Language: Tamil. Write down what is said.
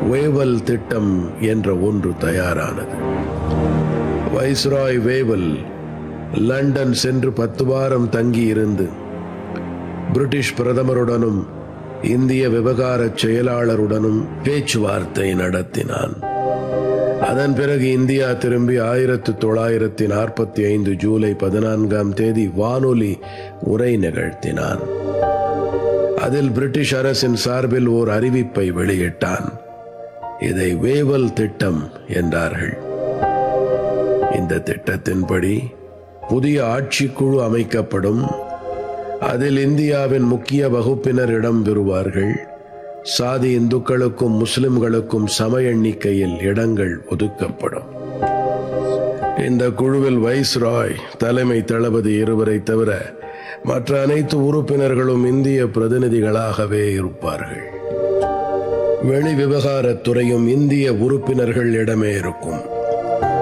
வேவல் திட்டம் என்ற ஒன்று தயாரானது வைஸ்ராய் வேவல் லண்டன் சென்று பத்து வாரம் தங்கியிருந்து பிரிட்டிஷ் பிரதமருடனும் இந்திய விவகார செயலாளருடனும் பேச்சுவார்த்தை நடத்தினான் அதன் பிறகு இந்தியா திரும்பி ஆயிரத்து தொள்ளாயிரத்தி நாற்பத்தி ஐந்து ஜூலை பதினான்காம் தேதி வானொலி உரை நிகழ்த்தினான் அதில் பிரிட்டிஷ் அரசின் சார்பில் ஓர் அறிவிப்பை வெளியிட்டான் இதை வேவல் திட்டம் என்றார்கள் இந்த திட்டத்தின்படி புதிய ஆட்சிக்குழு அமைக்கப்படும் அதில் இந்தியாவின் முக்கிய வகுப்பினர் இடம் பெறுவார்கள் சாதி இந்துக்களுக்கும் முஸ்லிம்களுக்கும் சம எண்ணிக்கையில் இடங்கள் ஒதுக்கப்படும் இந்த குழுவில் வைஸ்ராய் தலைமை தளபதி இருவரை தவிர மற்ற அனைத்து உறுப்பினர்களும் இந்திய பிரதிநிதிகளாகவே இருப்பார்கள் வெளி விவகாரத்துறையும் இந்திய உறுப்பினர்களிடமே இருக்கும்